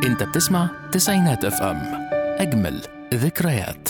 انت بتسمع تسعينات اف ام اجمل ذكريات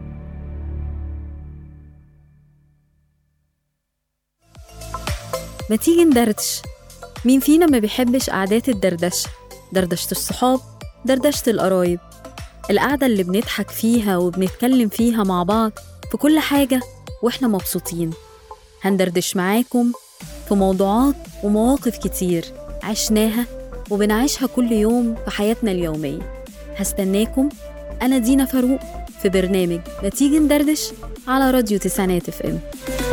ما تيجي ندردش مين فينا ما بيحبش قعدات الدردشة دردشة الصحاب دردشة القرايب القعدة اللي بنضحك فيها وبنتكلم فيها مع بعض في كل حاجة وإحنا مبسوطين هندردش معاكم في موضوعات ومواقف كتير عشناها وبنعيشها كل يوم في حياتنا اليومية هستناكم أنا دينا فاروق في برنامج ما تيجي ندردش على راديو تسعينات اف ام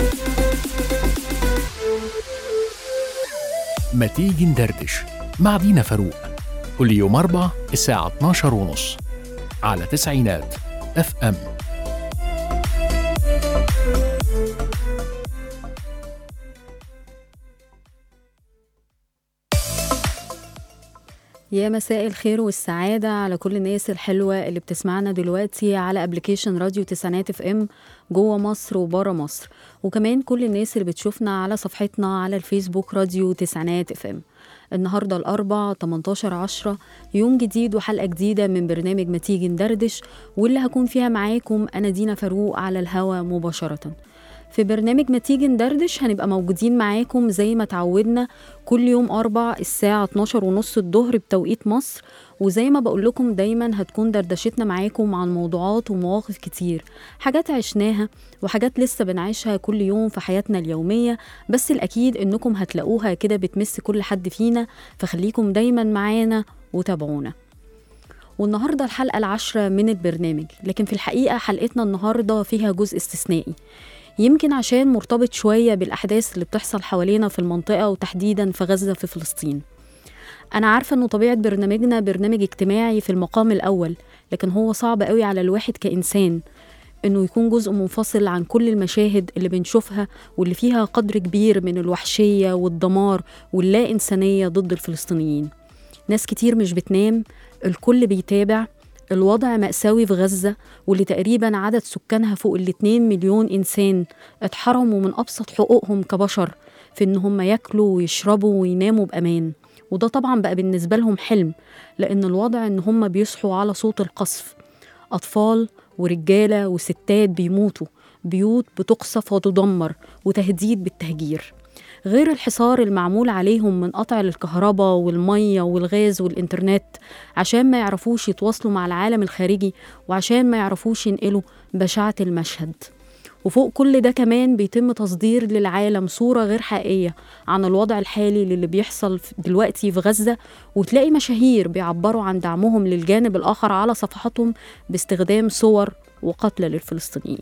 ما تيجي ندردش مع دينا فاروق كل يوم أربع الساعة 12 ونص على تسعينات اف ام يا مساء الخير والسعادة على كل الناس الحلوة اللي بتسمعنا دلوقتي على ابلكيشن راديو تسعينات اف ام جوه مصر وبره مصر وكمان كل الناس اللي بتشوفنا على صفحتنا على الفيسبوك راديو تسعينات اف ام النهارده الأربع 18 10 يوم جديد وحلقة جديدة من برنامج ما تيجي ندردش واللي هكون فيها معاكم أنا دينا فاروق على الهوا مباشرةً في برنامج ما تيجي ندردش هنبقى موجودين معاكم زي ما تعودنا كل يوم أربع الساعة 12 ونص الظهر بتوقيت مصر وزي ما بقول لكم دايما هتكون دردشتنا معاكم عن موضوعات ومواقف كتير حاجات عشناها وحاجات لسه بنعيشها كل يوم في حياتنا اليومية بس الأكيد إنكم هتلاقوها كده بتمس كل حد فينا فخليكم دايما معانا وتابعونا والنهارده الحلقة العاشرة من البرنامج لكن في الحقيقة حلقتنا النهارده فيها جزء استثنائي يمكن عشان مرتبط شوية بالأحداث اللي بتحصل حوالينا في المنطقة وتحديدا في غزة في فلسطين أنا عارفة إنه طبيعة برنامجنا برنامج اجتماعي في المقام الأول لكن هو صعب قوي على الواحد كإنسان إنه يكون جزء منفصل عن كل المشاهد اللي بنشوفها واللي فيها قدر كبير من الوحشية والدمار واللا إنسانية ضد الفلسطينيين ناس كتير مش بتنام الكل بيتابع الوضع مأساوي في غزة واللي تقريبا عدد سكانها فوق ال 2 مليون إنسان اتحرموا من أبسط حقوقهم كبشر في إن هم ياكلوا ويشربوا ويناموا بأمان وده طبعا بقى بالنسبة لهم حلم لأن الوضع إن هم بيصحوا على صوت القصف أطفال ورجالة وستات بيموتوا بيوت بتقصف وتدمر وتهديد بالتهجير غير الحصار المعمول عليهم من قطع الكهرباء والمية والغاز والإنترنت عشان ما يعرفوش يتواصلوا مع العالم الخارجي وعشان ما يعرفوش ينقلوا بشاعة المشهد وفوق كل ده كمان بيتم تصدير للعالم صورة غير حقيقية عن الوضع الحالي للي بيحصل دلوقتي في غزة وتلاقي مشاهير بيعبروا عن دعمهم للجانب الآخر على صفحاتهم باستخدام صور وقتلى للفلسطينيين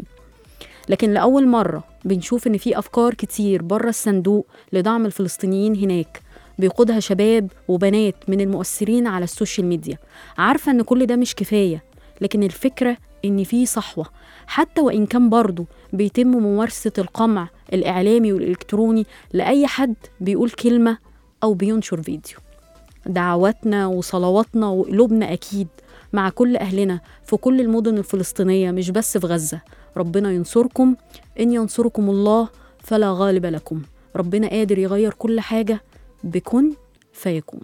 لكن لأول مرة بنشوف إن في أفكار كتير بره الصندوق لدعم الفلسطينيين هناك بيقودها شباب وبنات من المؤثرين على السوشيال ميديا عارفة إن كل ده مش كفاية لكن الفكرة إن في صحوة حتى وإن كان برضه بيتم ممارسة القمع الإعلامي والإلكتروني لأي حد بيقول كلمة أو بينشر فيديو دعواتنا وصلواتنا وقلوبنا أكيد مع كل أهلنا في كل المدن الفلسطينية مش بس في غزة ربنا ينصركم إن ينصركم الله فلا غالب لكم ربنا قادر يغير كل حاجة بكن فيكون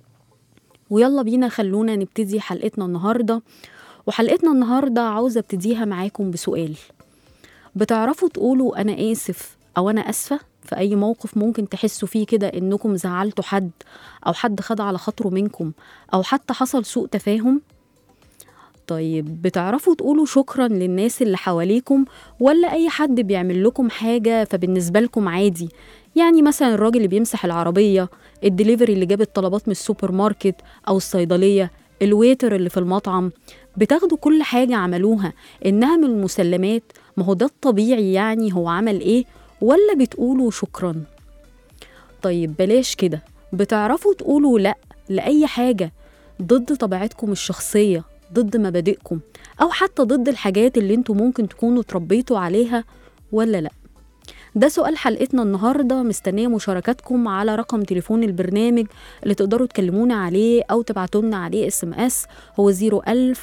ويلا بينا خلونا نبتدي حلقتنا النهاردة وحلقتنا النهاردة عاوزة ابتديها معاكم بسؤال بتعرفوا تقولوا أنا آسف أو أنا أسفة في أي موقف ممكن تحسوا فيه كده إنكم زعلتوا حد أو حد خد على خاطره منكم أو حتى حصل سوء تفاهم طيب بتعرفوا تقولوا شكرا للناس اللي حواليكم ولا أي حد بيعمل لكم حاجة فبالنسبة لكم عادي يعني مثلا الراجل اللي بيمسح العربية الدليفري اللي جاب الطلبات من السوبر ماركت أو الصيدلية الويتر اللي في المطعم بتاخدوا كل حاجة عملوها إنها من المسلمات ما هو ده الطبيعي يعني هو عمل إيه ولا بتقولوا شكرا طيب بلاش كده بتعرفوا تقولوا لأ لأي حاجة ضد طبيعتكم الشخصية ضد مبادئكم أو حتى ضد الحاجات اللي انتوا ممكن تكونوا تربيتوا عليها ولا لأ ده سؤال حلقتنا النهارده مستنيه مشاركاتكم على رقم تليفون البرنامج اللي تقدروا تكلمونا عليه او تبعتوا لنا عليه اس ام اس هو 01000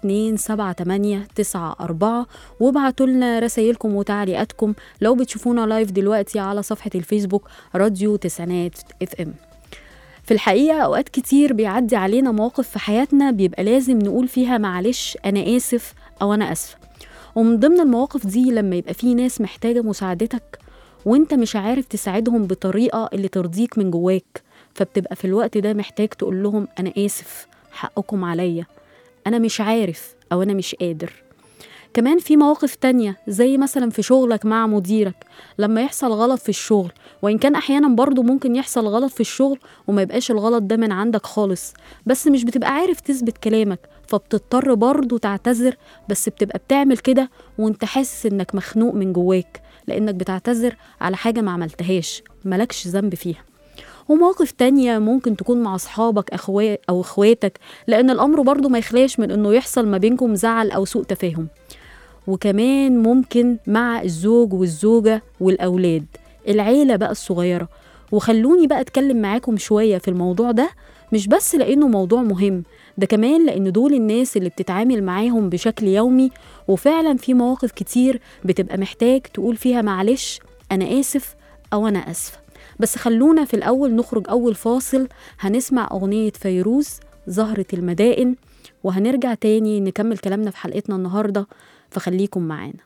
427894 وابعتوا لنا رسايلكم وتعليقاتكم لو بتشوفونا لايف دلوقتي على صفحه الفيسبوك راديو تسعينات اف ام في الحقيقة أوقات كتير بيعدي علينا مواقف في حياتنا بيبقى لازم نقول فيها معلش أنا آسف أو أنا آسفة ومن ضمن المواقف دي لما يبقى في ناس محتاجة مساعدتك وانت مش عارف تساعدهم بطريقة اللي ترضيك من جواك فبتبقى في الوقت ده محتاج تقول لهم أنا آسف حقكم عليا أنا مش عارف أو أنا مش قادر كمان في مواقف تانية زي مثلا في شغلك مع مديرك لما يحصل غلط في الشغل وإن كان أحيانا برضو ممكن يحصل غلط في الشغل وما يبقاش الغلط ده من عندك خالص بس مش بتبقى عارف تثبت كلامك فبتضطر برضو تعتذر بس بتبقى بتعمل كده وانت حاسس انك مخنوق من جواك لانك بتعتذر على حاجة ما عملتهاش ملكش ذنب فيها ومواقف تانية ممكن تكون مع أصحابك أخوات أو إخواتك لأن الأمر برضو ما يخلاش من إنه يحصل ما بينكم زعل أو سوء تفاهم وكمان ممكن مع الزوج والزوجة والأولاد العيلة بقى الصغيرة وخلوني بقى أتكلم معاكم شوية في الموضوع ده مش بس لأنه موضوع مهم ده كمان لأن دول الناس اللي بتتعامل معاهم بشكل يومي وفعلا في مواقف كتير بتبقى محتاج تقول فيها معلش أنا آسف أو أنا آسفة بس خلونا في الأول نخرج أول فاصل هنسمع أغنية فيروز زهرة المدائن وهنرجع تاني نكمل كلامنا في حلقتنا النهاردة فخليكم معانا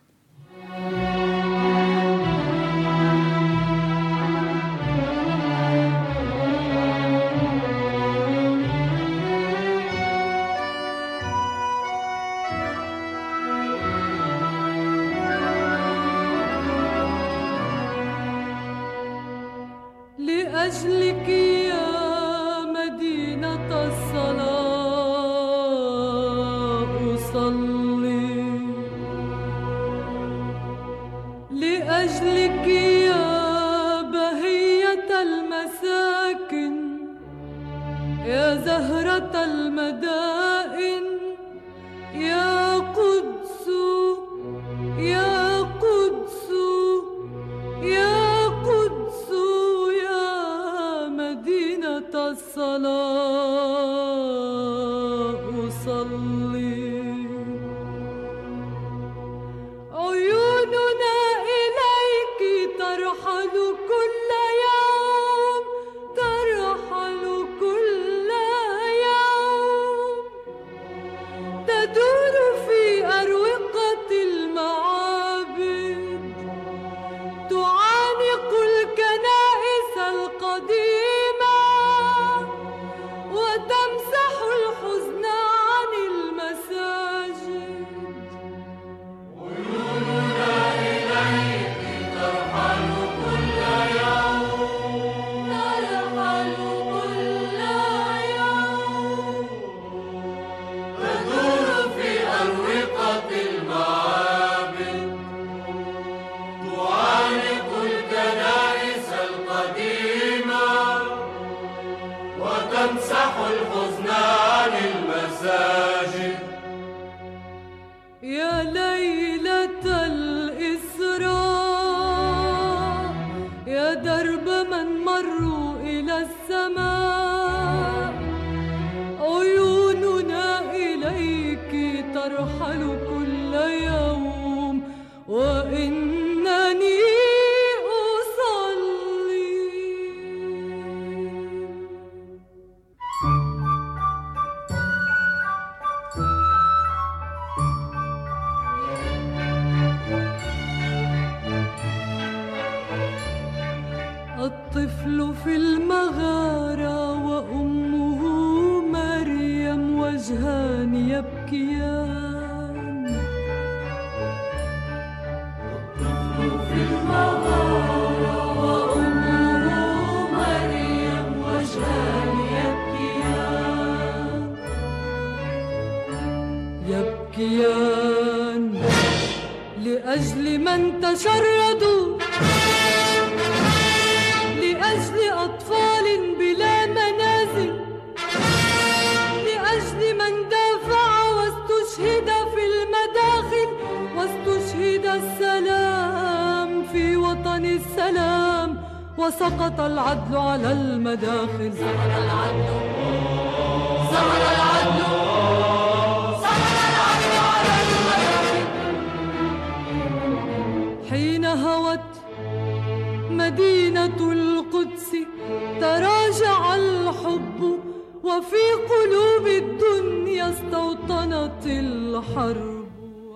لأجلك يا مدينة الصلاة أصلي لأجلك يا بهية المساكن يا زهرة المدائن يا قدس يا قدس يا قدس يا مدينة الصلاة أصلي عيوننا إليك ترحل كل يوم ترحل كل يوم تدور في أروقة المعابد تعانق الكنائس القديمة وتمسح الحزن عن المساجد ترحل كل يوم تدور في أروقة المعابد تعانق الكنائس القديمة وتمسح الحزن عن المساجد يا ليلة الإسراء يا درب من مروا إلى السماء عيوننا إليك ترحل كل يوم وإنني أصلي الطفل في المغارة وأمه مريم وجهان يبكيان الطفل في المغارة وأمه مريم وجهان يبكيان يبكيان لأجل من تشردوا لأجل أطفال بلا منازل لأجل من دافع واستشهد في المداخل واستشهد السلام في وطن السلام وسقط العدل على المداخل سقط العدل سقط العدل سقط العدل على المداخل حين هوت مدينة القدس تراجع الحب وفي قلوب الدنيا استوطنت الحرب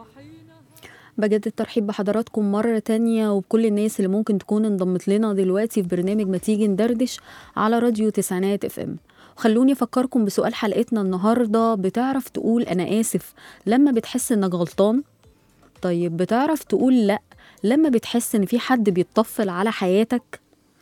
بجد الترحيب بحضراتكم مرة تانية وبكل الناس اللي ممكن تكون انضمت لنا دلوقتي في برنامج ما تيجي ندردش على راديو تسعينات اف ام خلوني افكركم بسؤال حلقتنا النهارده بتعرف تقول انا اسف لما بتحس انك غلطان طيب بتعرف تقول لا لما بتحس ان في حد بيتطفل على حياتك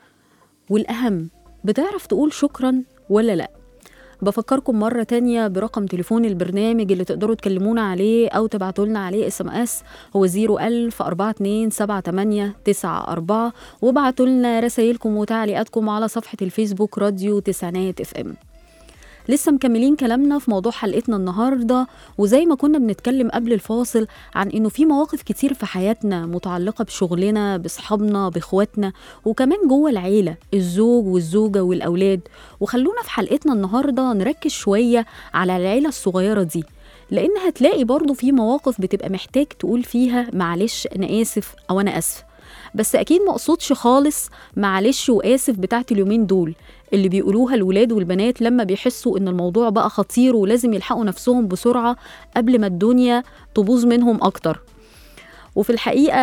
والاهم بتعرف تقول شكرا ولا لا بفكركم مرة تانية برقم تليفون البرنامج اللي تقدروا تكلمونا عليه أو تبعتوا لنا عليه اس ام اس هو 01000 42 78 94 وابعتوا لنا رسايلكم وتعليقاتكم على صفحة الفيسبوك راديو تسعينات اف ام لسه مكملين كلامنا في موضوع حلقتنا النهارده وزي ما كنا بنتكلم قبل الفاصل عن انه في مواقف كتير في حياتنا متعلقه بشغلنا باصحابنا باخواتنا وكمان جوه العيله الزوج والزوجه والاولاد وخلونا في حلقتنا النهارده نركز شويه على العيله الصغيره دي لان هتلاقي برضو في مواقف بتبقى محتاج تقول فيها معلش انا اسف او انا اسفه بس اكيد ما اقصدش خالص معلش واسف بتاعت اليومين دول اللي بيقولوها الولاد والبنات لما بيحسوا ان الموضوع بقى خطير ولازم يلحقوا نفسهم بسرعه قبل ما الدنيا تبوظ منهم اكتر وفي الحقيقه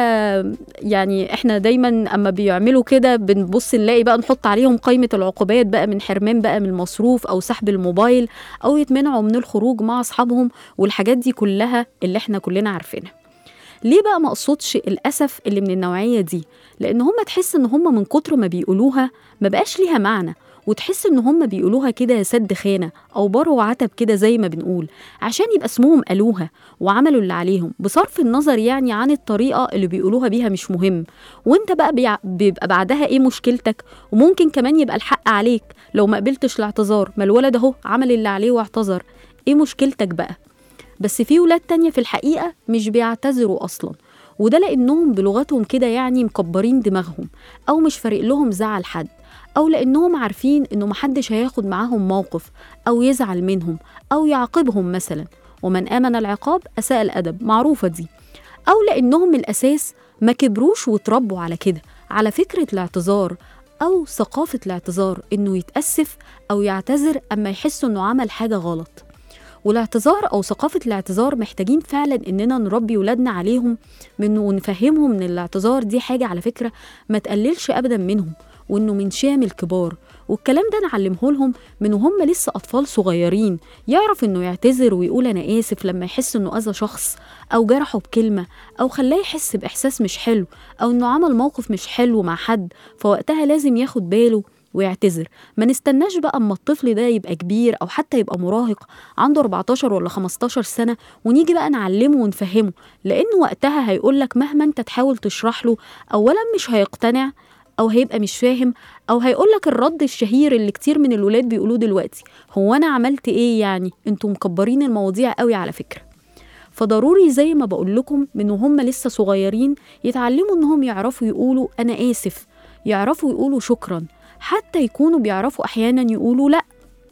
يعني احنا دايما اما بيعملوا كده بنبص نلاقي بقى نحط عليهم قائمه العقوبات بقى من حرمان بقى من المصروف او سحب الموبايل او يتمنعوا من الخروج مع اصحابهم والحاجات دي كلها اللي احنا كلنا عارفينها ليه بقى ما اقصدش الاسف اللي من النوعيه دي لان هم تحس ان هم من كتر ما بيقولوها ما بقاش ليها معنى وتحس ان هم بيقولوها كده سد خانه او بر وعتب كده زي ما بنقول عشان يبقى اسمهم قالوها وعملوا اللي عليهم بصرف النظر يعني عن الطريقه اللي بيقولوها بيها مش مهم وانت بقى بيع... بيبقى بعدها ايه مشكلتك وممكن كمان يبقى الحق عليك لو ما قبلتش الاعتذار ما الولد اهو عمل اللي عليه واعتذر ايه مشكلتك بقى بس في ولاد تانية في الحقيقة مش بيعتذروا أصلا وده لأنهم بلغتهم كده يعني مكبرين دماغهم أو مش فارق لهم زعل حد أو لأنهم عارفين إنه محدش هياخد معاهم موقف أو يزعل منهم أو يعاقبهم مثلا ومن آمن العقاب أساء الأدب معروفة دي أو لأنهم من الأساس ما كبروش وتربوا على كده على فكرة الاعتذار أو ثقافة الاعتذار إنه يتأسف أو يعتذر أما يحسوا إنه عمل حاجة غلط والاعتذار او ثقافه الاعتذار محتاجين فعلا اننا نربي ولادنا عليهم من ونفهمهم ان الاعتذار دي حاجه على فكره ما تقللش ابدا منهم وانه من شام الكبار والكلام ده نعلمه لهم من وهم لسه اطفال صغيرين يعرف انه يعتذر ويقول انا اسف لما يحس انه اذى شخص او جرحه بكلمه او خلاه يحس باحساس مش حلو او انه عمل موقف مش حلو مع حد فوقتها لازم ياخد باله ويعتذر ما نستناش بقى اما الطفل ده يبقى كبير او حتى يبقى مراهق عنده 14 ولا 15 سنه ونيجي بقى نعلمه ونفهمه لان وقتها هيقول لك مهما انت تحاول تشرح له اولا مش هيقتنع او هيبقى مش فاهم او هيقول لك الرد الشهير اللي كتير من الولاد بيقولوه دلوقتي هو انا عملت ايه يعني انتوا مكبرين المواضيع قوي على فكره فضروري زي ما بقول لكم من وهم لسه صغيرين يتعلموا انهم يعرفوا يقولوا انا اسف يعرفوا يقولوا شكرا حتى يكونوا بيعرفوا احيانا يقولوا لا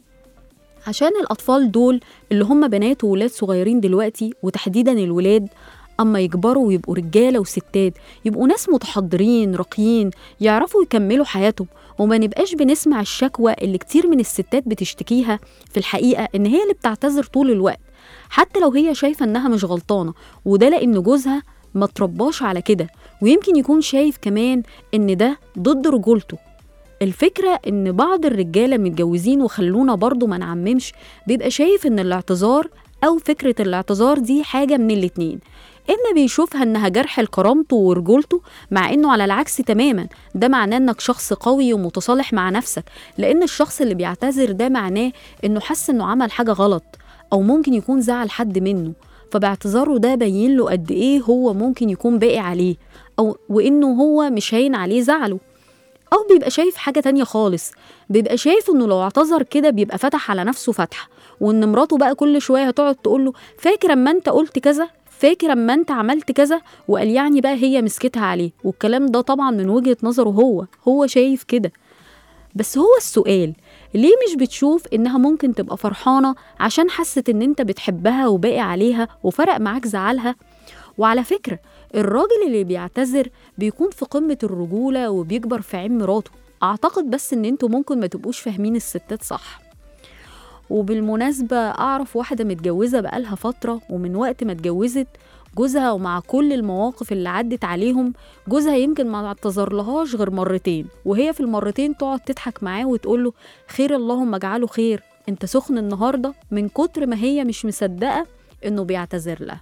عشان الاطفال دول اللي هم بنات وولاد صغيرين دلوقتي وتحديدا الولاد اما يكبروا ويبقوا رجاله وستات يبقوا ناس متحضرين راقيين يعرفوا يكملوا حياتهم وما نبقاش بنسمع الشكوى اللي كتير من الستات بتشتكيها في الحقيقه ان هي اللي بتعتذر طول الوقت حتى لو هي شايفه انها مش غلطانه وده لان جوزها ما ترباش على كده ويمكن يكون شايف كمان ان ده ضد رجولته الفكرة إن بعض الرجالة متجوزين وخلونا برضو ما نعممش بيبقى شايف إن الاعتذار أو فكرة الاعتذار دي حاجة من الاتنين إما بيشوفها إنها جرح لكرامته ورجولته مع إنه على العكس تماما ده معناه إنك شخص قوي ومتصالح مع نفسك لأن الشخص اللي بيعتذر ده معناه إنه حس إنه عمل حاجة غلط أو ممكن يكون زعل حد منه فباعتذاره ده بين له قد إيه هو ممكن يكون باقي عليه أو وإنه هو مش هين عليه زعله أو بيبقى شايف حاجة تانية خالص بيبقى شايف إنه لو اعتذر كده بيبقى فتح على نفسه فتحة وإن مراته بقى كل شوية هتقعد تقول له فاكر أما أنت قلت كذا فاكر أما أنت عملت كذا وقال يعني بقى هي مسكتها عليه والكلام ده طبعا من وجهة نظره هو هو شايف كده بس هو السؤال ليه مش بتشوف إنها ممكن تبقى فرحانة عشان حست إن أنت بتحبها وباقي عليها وفرق معاك زعلها وعلى فكرة الراجل اللي بيعتذر بيكون في قمة الرجولة وبيكبر في عين مراته أعتقد بس إن انتوا ممكن ما تبقوش فاهمين الستات صح وبالمناسبة أعرف واحدة متجوزة بقالها فترة ومن وقت ما اتجوزت جوزها ومع كل المواقف اللي عدت عليهم جوزها يمكن ما اعتذر لهاش غير مرتين وهي في المرتين تقعد تضحك معاه وتقول له خير اللهم اجعله خير انت سخن النهارده من كتر ما هي مش مصدقه انه بيعتذر لها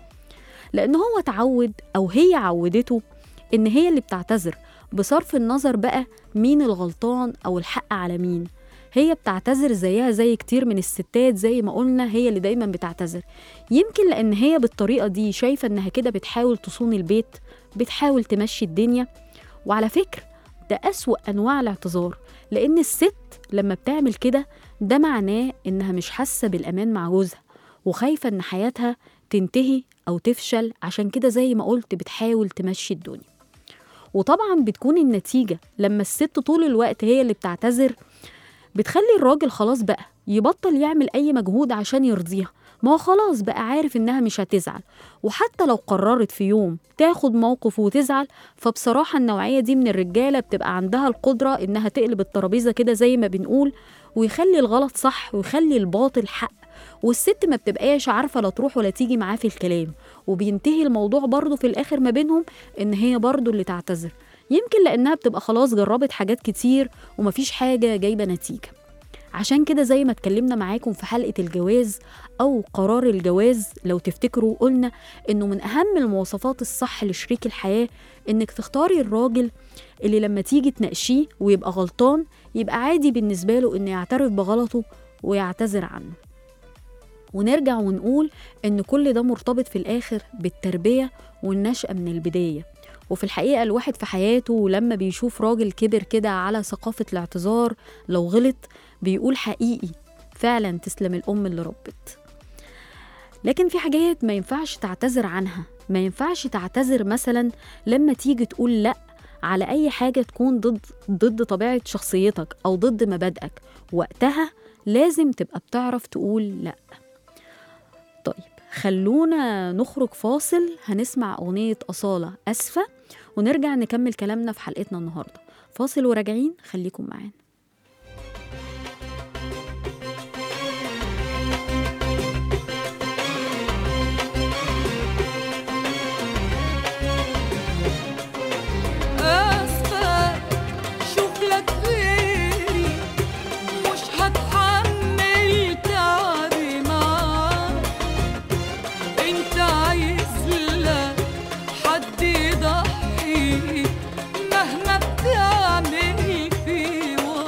لان هو اتعود او هي عودته ان هي اللي بتعتذر بصرف النظر بقى مين الغلطان او الحق على مين هي بتعتذر زيها زي كتير من الستات زي ما قلنا هي اللي دايما بتعتذر يمكن لان هي بالطريقه دي شايفه انها كده بتحاول تصون البيت بتحاول تمشي الدنيا وعلى فكرة ده أسوأ أنواع الاعتذار لأن الست لما بتعمل كده ده معناه إنها مش حاسة بالأمان مع جوزها وخايفة إن حياتها تنتهي أو تفشل عشان كده زي ما قلت بتحاول تمشي الدنيا وطبعا بتكون النتيجة لما الست طول الوقت هي اللي بتعتذر بتخلي الراجل خلاص بقى يبطل يعمل أي مجهود عشان يرضيها ما هو خلاص بقى عارف إنها مش هتزعل وحتى لو قررت في يوم تاخد موقف وتزعل فبصراحة النوعية دي من الرجالة بتبقى عندها القدرة إنها تقلب الترابيزة كده زي ما بنقول ويخلي الغلط صح ويخلي الباطل حق والست ما بتبقاش عارفة لا تروح ولا تيجي معاه في الكلام وبينتهي الموضوع برضه في الآخر ما بينهم إن هي برضه اللي تعتذر يمكن لأنها بتبقى خلاص جربت حاجات كتير ومفيش حاجة جايبة نتيجة عشان كده زي ما اتكلمنا معاكم في حلقة الجواز أو قرار الجواز لو تفتكروا قلنا إنه من أهم المواصفات الصح لشريك الحياة إنك تختاري الراجل اللي لما تيجي تناقشيه ويبقى غلطان يبقى عادي بالنسبة له إنه يعترف بغلطه ويعتذر عنه ونرجع ونقول إن كل ده مرتبط في الآخر بالتربية والنشأة من البداية وفي الحقيقة الواحد في حياته لما بيشوف راجل كبر كده على ثقافة الاعتذار لو غلط بيقول حقيقي فعلا تسلم الأم اللي ربت لكن في حاجات ما ينفعش تعتذر عنها ما ينفعش تعتذر مثلا لما تيجي تقول لأ على أي حاجة تكون ضد ضد طبيعة شخصيتك أو ضد مبادئك وقتها لازم تبقى بتعرف تقول لأ طيب خلونا نخرج فاصل هنسمع أغنية أصالة أسفة ونرجع نكمل كلامنا في حلقتنا النهاردة فاصل وراجعين خليكم معانا أسفة شوف لك غيري مش هتحمل تعبي معاك انت عايز لك حد يضحي مهما بتعمل فيه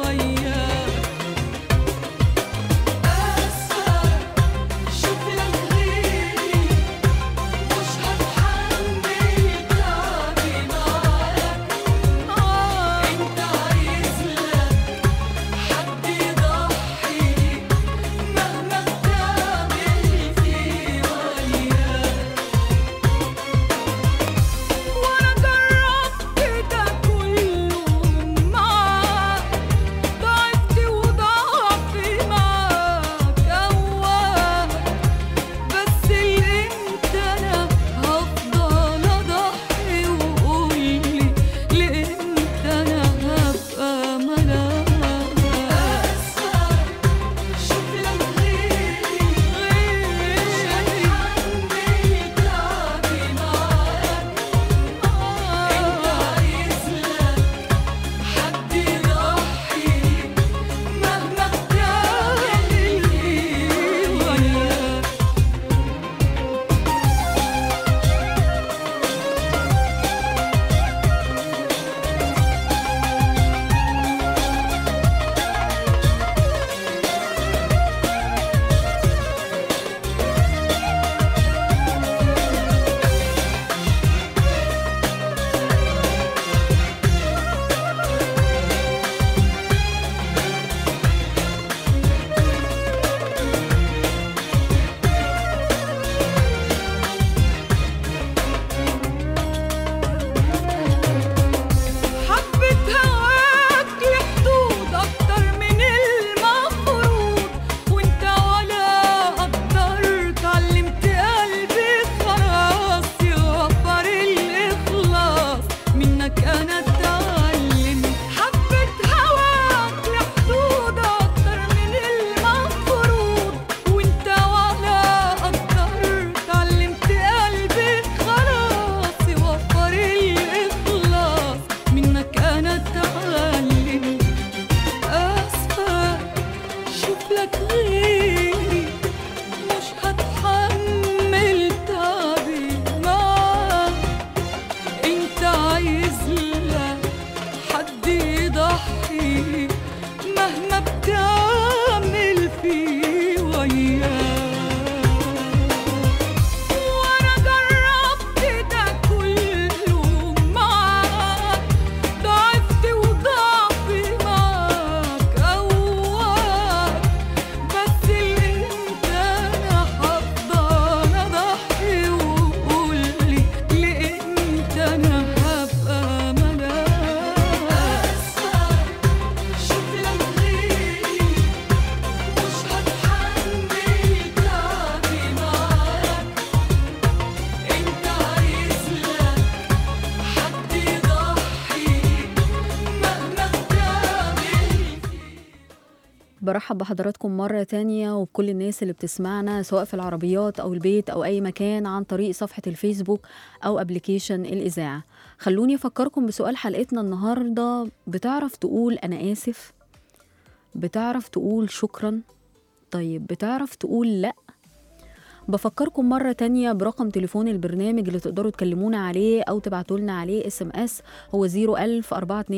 برحب بحضراتكم مرة تانية وبكل الناس اللي بتسمعنا سواء في العربيات أو البيت أو أي مكان عن طريق صفحة الفيسبوك أو أبليكيشن الإذاعة خلوني أفكركم بسؤال حلقتنا النهاردة بتعرف تقول أنا آسف؟ بتعرف تقول شكرا؟ طيب بتعرف تقول لأ؟ بفكركم مرة تانية برقم تليفون البرنامج اللي تقدروا تكلمونا عليه أو تبعتولنا عليه اس ام اس هو 01000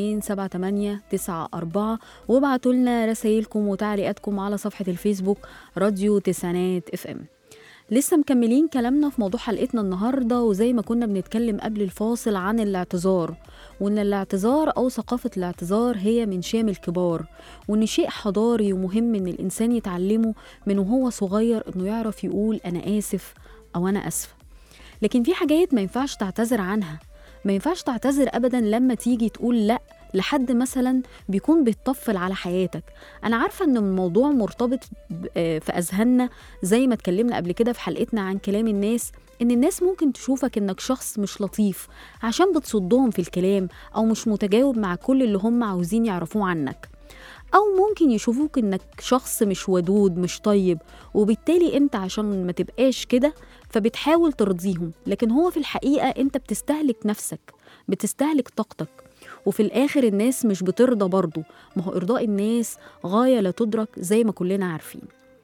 4278 وابعتولنا رسايلكم وتعليقاتكم على صفحة الفيسبوك راديو تسعينات اف ام لسه مكملين كلامنا في موضوع حلقتنا النهارده وزي ما كنا بنتكلم قبل الفاصل عن الاعتذار وان الاعتذار او ثقافه الاعتذار هي من شام الكبار وان شيء حضاري ومهم ان الانسان يتعلمه من وهو صغير انه يعرف يقول انا اسف او انا اسفه لكن في حاجات ما ينفعش تعتذر عنها ما ينفعش تعتذر ابدا لما تيجي تقول لا لحد مثلا بيكون بيتطفل على حياتك انا عارفه ان الموضوع مرتبط ب- آه، في اذهاننا زي ما اتكلمنا قبل كده في حلقتنا عن كلام الناس ان الناس ممكن تشوفك انك شخص مش لطيف عشان بتصدهم في الكلام او مش متجاوب مع كل اللي هم عاوزين يعرفوه عنك او ممكن يشوفوك انك شخص مش ودود مش طيب وبالتالي انت عشان ما تبقاش كده فبتحاول ترضيهم لكن هو في الحقيقه انت بتستهلك نفسك بتستهلك طاقتك وفي الاخر الناس مش بترضى برضه ما هو ارضاء الناس غايه لا تدرك زي ما كلنا عارفين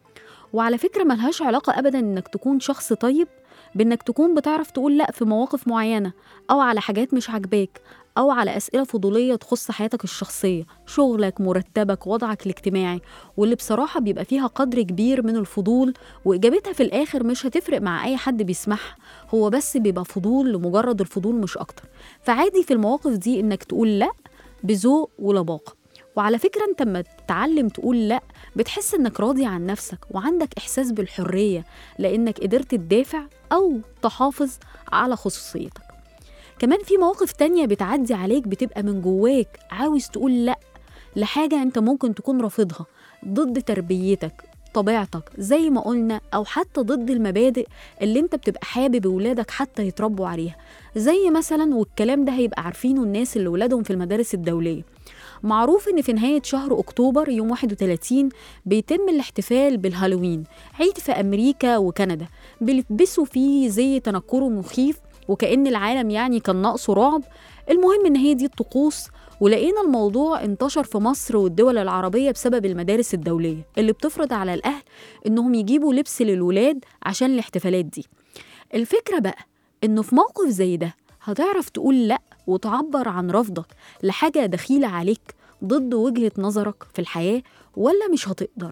وعلى فكره ملهاش علاقه ابدا انك تكون شخص طيب بانك تكون بتعرف تقول لا في مواقف معينه او على حاجات مش عاجباك او على اسئله فضوليه تخص حياتك الشخصيه شغلك مرتبك وضعك الاجتماعي واللي بصراحه بيبقى فيها قدر كبير من الفضول واجابتها في الاخر مش هتفرق مع اي حد بيسمعها هو بس بيبقى فضول لمجرد الفضول مش اكتر فعادي في المواقف دي انك تقول لا بذوق ولباقه وعلى فكرة انت لما تتعلم تقول لا بتحس انك راضي عن نفسك وعندك احساس بالحرية لانك قدرت تدافع او تحافظ على خصوصيتك كمان في مواقف تانية بتعدي عليك بتبقى من جواك عاوز تقول لا لحاجة انت ممكن تكون رافضها ضد تربيتك طبيعتك زي ما قلنا او حتى ضد المبادئ اللي انت بتبقى حابب ولادك حتى يتربوا عليها زي مثلا والكلام ده هيبقى عارفينه الناس اللي ولادهم في المدارس الدولية معروف ان في نهاية شهر اكتوبر يوم 31 بيتم الاحتفال بالهالوين عيد في امريكا وكندا بيلبسوا فيه زي تنكره مخيف وكأن العالم يعني كان ناقصه رعب المهم ان هي دي الطقوس ولقينا الموضوع انتشر في مصر والدول العربية بسبب المدارس الدولية اللي بتفرض على الأهل إنهم يجيبوا لبس للولاد عشان الاحتفالات دي الفكرة بقى إنه في موقف زي ده هتعرف تقول لأ وتعبر عن رفضك لحاجة دخيلة عليك ضد وجهة نظرك في الحياة ولا مش هتقدر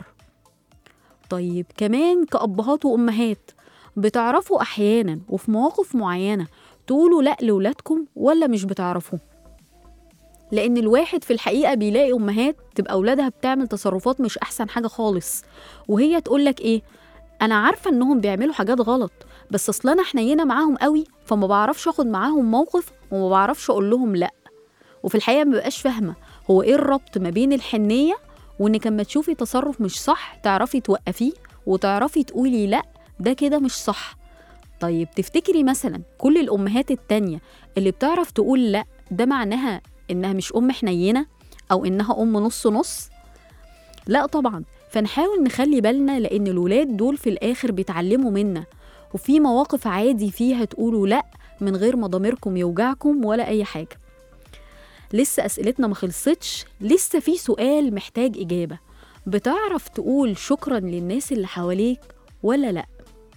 طيب كمان كأبهات وأمهات بتعرفوا أحيانا وفي مواقف معينة تقولوا لأ لولادكم ولا مش بتعرفوا لأن الواحد في الحقيقة بيلاقي أمهات تبقى أولادها بتعمل تصرفات مش أحسن حاجة خالص وهي تقولك إيه أنا عارفة إنهم بيعملوا حاجات غلط بس أصل أنا حنينة معاهم قوي فما بعرفش أخد معاهم موقف وما بعرفش أقول لهم لأ وفي الحقيقة مبقاش فاهمة هو إيه الربط ما بين الحنية وإنك لما تشوفي تصرف مش صح تعرفي توقفيه وتعرفي تقولي لأ ده كده مش صح طيب تفتكري مثلا كل الأمهات التانية اللي بتعرف تقول لأ ده معناها إنها مش أم حنينة أو إنها أم نص نص لا طبعا فنحاول نخلي بالنا لأن الولاد دول في الآخر بيتعلموا منا وفي مواقف عادي فيها تقولوا لأ من غير ما ضميركم يوجعكم ولا أي حاجة لسه أسئلتنا ما خلصتش لسه في سؤال محتاج إجابة بتعرف تقول شكرا للناس اللي حواليك ولا لأ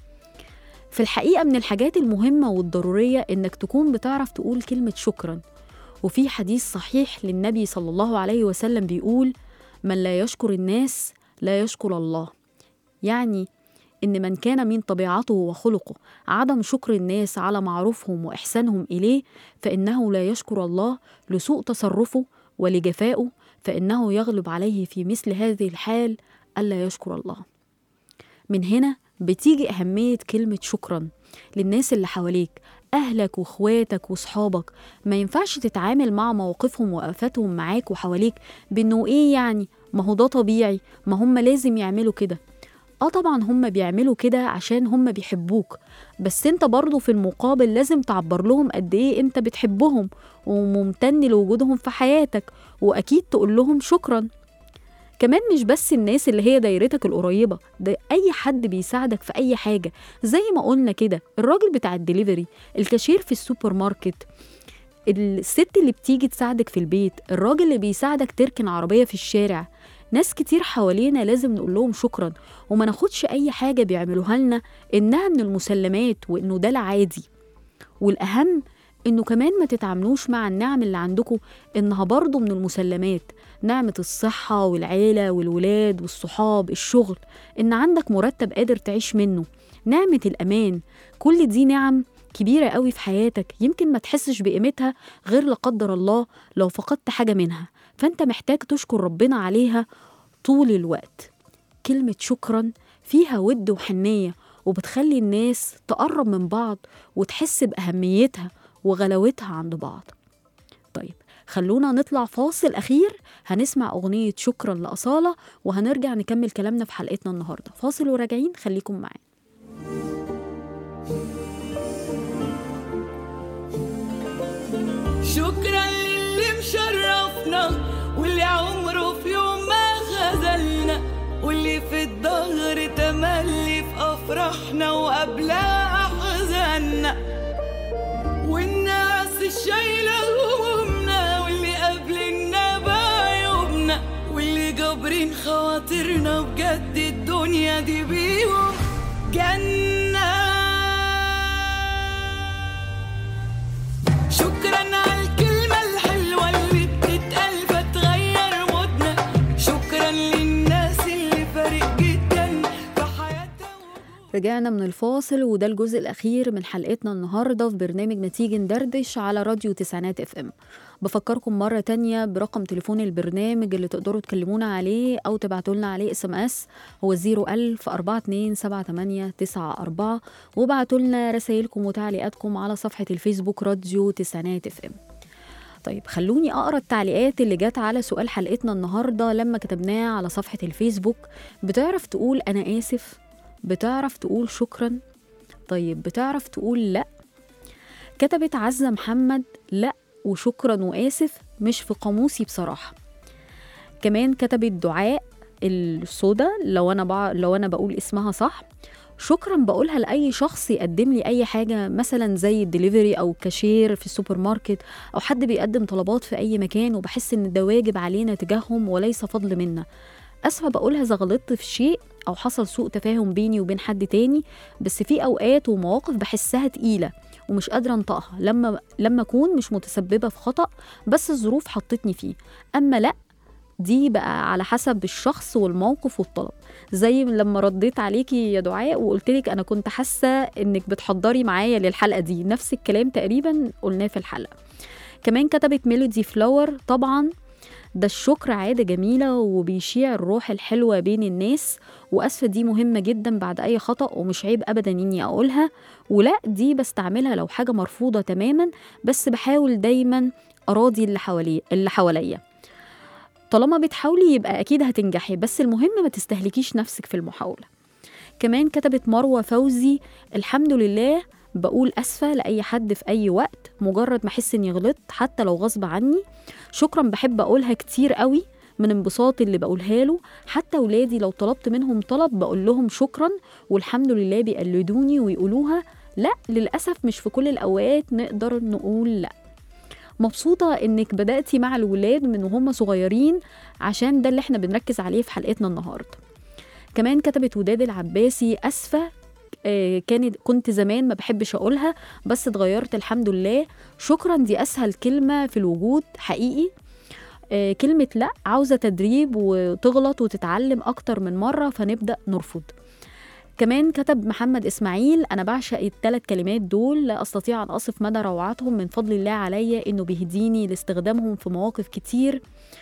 في الحقيقة من الحاجات المهمة والضرورية إنك تكون بتعرف تقول كلمة شكرا وفي حديث صحيح للنبي صلى الله عليه وسلم بيقول من لا يشكر الناس لا يشكر الله يعني إن من كان من طبيعته وخلقه عدم شكر الناس على معروفهم وإحسانهم إليه فإنه لا يشكر الله لسوء تصرفه ولجفائه فإنه يغلب عليه في مثل هذه الحال ألا يشكر الله من هنا بتيجي أهمية كلمة شكرا للناس اللي حواليك أهلك وإخواتك وصحابك ما ينفعش تتعامل مع مواقفهم وقفاتهم معاك وحواليك بإنه إيه يعني ما هو ده طبيعي ما هم لازم يعملوا كده اه طبعا هم بيعملوا كده عشان هم بيحبوك بس انت برضو في المقابل لازم تعبر لهم قد ايه انت بتحبهم وممتن لوجودهم في حياتك واكيد تقول لهم شكرا كمان مش بس الناس اللي هي دايرتك القريبة ده أي حد بيساعدك في أي حاجة زي ما قلنا كده الراجل بتاع الدليفري الكاشير في السوبر ماركت الست اللي بتيجي تساعدك في البيت الراجل اللي بيساعدك تركن عربية في الشارع ناس كتير حوالينا لازم نقول لهم شكرا وما ناخدش أي حاجة بيعملوها لنا إنها من المسلمات وإنه ده العادي والأهم إنه كمان ما تتعاملوش مع النعم اللي عندكم إنها برضه من المسلمات نعمة الصحة والعيلة والولاد والصحاب الشغل إن عندك مرتب قادر تعيش منه نعمة الأمان كل دي نعم كبيرة قوي في حياتك يمكن ما تحسش بقيمتها غير لا قدر الله لو فقدت حاجة منها فأنت محتاج تشكر ربنا عليها طول الوقت كلمة شكرا فيها ود وحنية وبتخلي الناس تقرب من بعض وتحس بأهميتها وغلاوتها عند بعض طيب خلونا نطلع فاصل أخير هنسمع أغنية شكرا لأصالة وهنرجع نكمل كلامنا في حلقتنا النهاردة فاصل وراجعين خليكم معانا شكرا للي مشرفنا واللي عمره في يوم ما خذلنا واللي في الظهر تملي في افراحنا وقبلها احزاننا والناس الشايله همومنا واللي قابلنا بعيوبنا واللي جابرين خواطرنا بجد الدنيا دي بيهم جنه شكرا على الكلمة الحلوة اللي بتتقال فتغير مودنا شكرا للناس اللي فارق جدا في حياتها رجعنا من الفاصل وده الجزء الأخير من حلقتنا النهاردة في برنامج ما تيجي ندردش على راديو تسعينات اف ام بفكركم مرة تانية برقم تليفون البرنامج اللي تقدروا تكلمونا عليه أو تبعتوا لنا عليه اس ام اس هو 01000 427894 وابعتوا لنا رسايلكم وتعليقاتكم على صفحة الفيسبوك راديو تسعينات اف ام طيب خلوني اقرا التعليقات اللي جت على سؤال حلقتنا النهارده لما كتبناه على صفحه الفيسبوك بتعرف تقول انا اسف بتعرف تقول شكرا طيب بتعرف تقول لا كتبت عزة محمد لا وشكرا واسف مش في قاموسي بصراحه كمان كتبت دعاء السودا لو انا بع... لو انا بقول اسمها صح شكرا بقولها لاي شخص يقدم لي اي حاجه مثلا زي الدليفري او كاشير في السوبر ماركت او حد بيقدم طلبات في اي مكان وبحس ان ده واجب علينا تجاههم وليس فضل منا اسفه بقولها اذا غلطت في شيء او حصل سوء تفاهم بيني وبين حد تاني بس في اوقات ومواقف بحسها تقيله ومش قادره انطقها لما لما اكون مش متسببه في خطا بس الظروف حطتني فيه اما لا دي بقى على حسب الشخص والموقف والطلب زي لما رديت عليكي يا دعاء وقلت لك انا كنت حاسه انك بتحضري معايا للحلقه دي نفس الكلام تقريبا قلناه في الحلقه كمان كتبت ميلودي فلاور طبعا ده الشكر عادة جميلة وبيشيع الروح الحلوة بين الناس وأسفة دي مهمة جدا بعد أي خطأ ومش عيب أبدا إني أقولها ولا دي بستعملها لو حاجة مرفوضة تماما بس بحاول دايما أراضي اللي حوالي اللي حواليا طالما بتحاولي يبقى أكيد هتنجحي بس المهم ما تستهلكيش نفسك في المحاولة كمان كتبت مروة فوزي الحمد لله بقول أسفة لأي حد في أي وقت مجرد ما أحس إني غلطت حتى لو غصب عني شكرا بحب أقولها كتير قوي من انبساط اللي بقولها له حتى ولادي لو طلبت منهم طلب بقول لهم شكرا والحمد لله بيقلدوني ويقولوها لا للأسف مش في كل الأوقات نقدر نقول لا مبسوطة إنك بدأتي مع الولاد من وهم صغيرين عشان ده اللي احنا بنركز عليه في حلقتنا النهاردة كمان كتبت وداد العباسي أسفة آه، كانت كنت زمان ما بحبش أقولها بس اتغيرت الحمد لله شكرا دي أسهل كلمة في الوجود حقيقي آه، كلمة لأ عاوزة تدريب وتغلط وتتعلم أكتر من مرة فنبدأ نرفض كمان كتب محمد إسماعيل أنا بعشق الثلاث كلمات دول لا أستطيع أن أصف مدى روعتهم من فضل الله عليا إنه بيهديني لاستخدامهم في مواقف كتير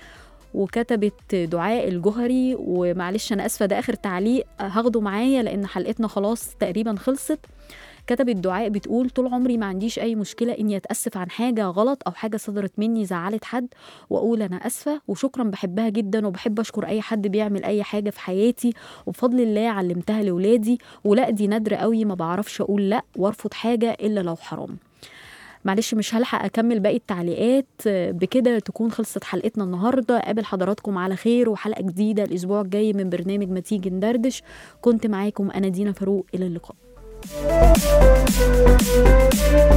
وكتبت دعاء الجهري ومعلش أنا أسفة ده آخر تعليق هاخده معايا لأن حلقتنا خلاص تقريبا خلصت كتبت دعاء بتقول طول عمري ما عنديش أي مشكلة إني أتأسف عن حاجة غلط أو حاجة صدرت مني زعلت حد وأقول أنا أسفة وشكرا بحبها جدا وبحب أشكر أي حد بيعمل أي حاجة في حياتي وبفضل الله علمتها لولادي ولا دي نادرة قوي ما بعرفش أقول لأ وأرفض حاجة إلا لو حرام معلش مش هلحق اكمل باقي التعليقات آه، بكده تكون خلصت حلقتنا النهارده قابل حضراتكم على خير وحلقه جديده الاسبوع الجاي من برنامج ما تيجي ندردش كنت معاكم انا دينا فاروق الى اللقاء